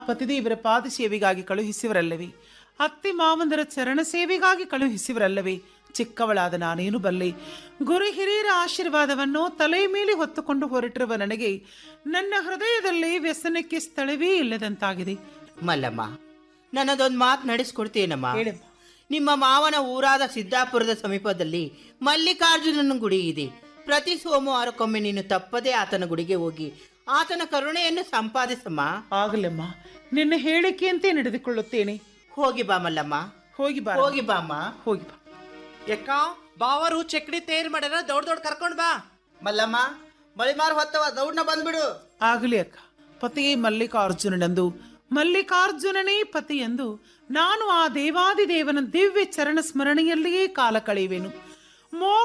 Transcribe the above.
ಪತಿದೇವರ ಪಾದ ಸೇವೆಗಾಗಿ ಕಳುಹಿಸಿವರಲ್ಲವೇ ಅತ್ತೆ ಮಾವಂದರ ಚರಣ ಸೇವೆಗಾಗಿ ಕಳುಹಿಸಿವರಲ್ಲವೇ ಚಿಕ್ಕವಳಾದ ನಾನೇನು ಬಲ್ಲೆ ಗುರು ಹಿರಿಯರ ಆಶೀರ್ವಾದವನ್ನು ತಲೆಯ ಮೇಲೆ ಹೊತ್ತುಕೊಂಡು ಹೊರಟಿರುವ ನನಗೆ ನನ್ನ ಹೃದಯದಲ್ಲಿ ವ್ಯಸನಕ್ಕೆ ಸ್ಥಳವೇ ಇಲ್ಲದಂತಾಗಿದೆ ಮಲ್ಲಮ್ಮ ನನ್ನದೊಂದು ಮಾತು ನಡೆಸ್ಕೊಡ್ತೇನಮ್ಮ ಹೇಳಮ್ಮ. ನಿಮ್ಮ ಮಾವನ ಊರಾದ ಸಿದ್ದಾಪುರದ ಸಮೀಪದಲ್ಲಿ ಮಲ್ಲಿಕಾರ್ಜುನನ ಗುಡಿ ಇದೆ ಪ್ರತಿ ಸೋಮವಾರಕ್ಕೊಮ್ಮೆ ನೀನು ತಪ್ಪದೇ ಆತನ ಗುಡಿಗೆ ಹೋಗಿ ಆತನ ಕರುಣೆಯನ್ನು ಸಂಪಾದಿಸಮ್ಮ ಆಗಲಮ್ಮ ನಿನ್ನ ಹೇಳಿಕೆಯಂತೆ ನಡೆದುಕೊಳ್ಳುತ್ತೇನೆ ಹೋಗಿ ಬಾ ಮಲ್ಲಮ್ಮ ಹೋಗಿ ಬಾ ಹೋಗಿ ಬಾಮ್ಮ ಹೋಗಿ ಬಾ ಯಾಕ ಬಾವರು ಚಕ್ಡಿ ತೇರ್ ಮಾಡ್ಯಾರ ದೊಡ್ಡ ದೊಡ್ಡ ಕರ್ಕೊಂಡ್ ಬಾ ಮಲ್ಲಮ್ಮ ಮಳಿಮಾರ್ ಹೊತ್ತವ ದೌಡ್ನ ಬಂದ್ಬಿಡು ಆಗಲಿ ಅಕ್ಕ ಪತಿಯೇ ಮಲ್ಲಿಕಾರ್ಜುನನೆಂದು ಮಲ್ಲಿಕಾರ್ಜುನನೇ ಪತಿ ಎಂದು ನಾನು ಆ ದೇವಾದಿದೇವನ ದಿವ್ಯ ಚರಣ ಸ್ಮರಣೆಯಲ್ಲಿಯೇ ಕಾಲ ಕಳೆಯುವೆನು ಮೋ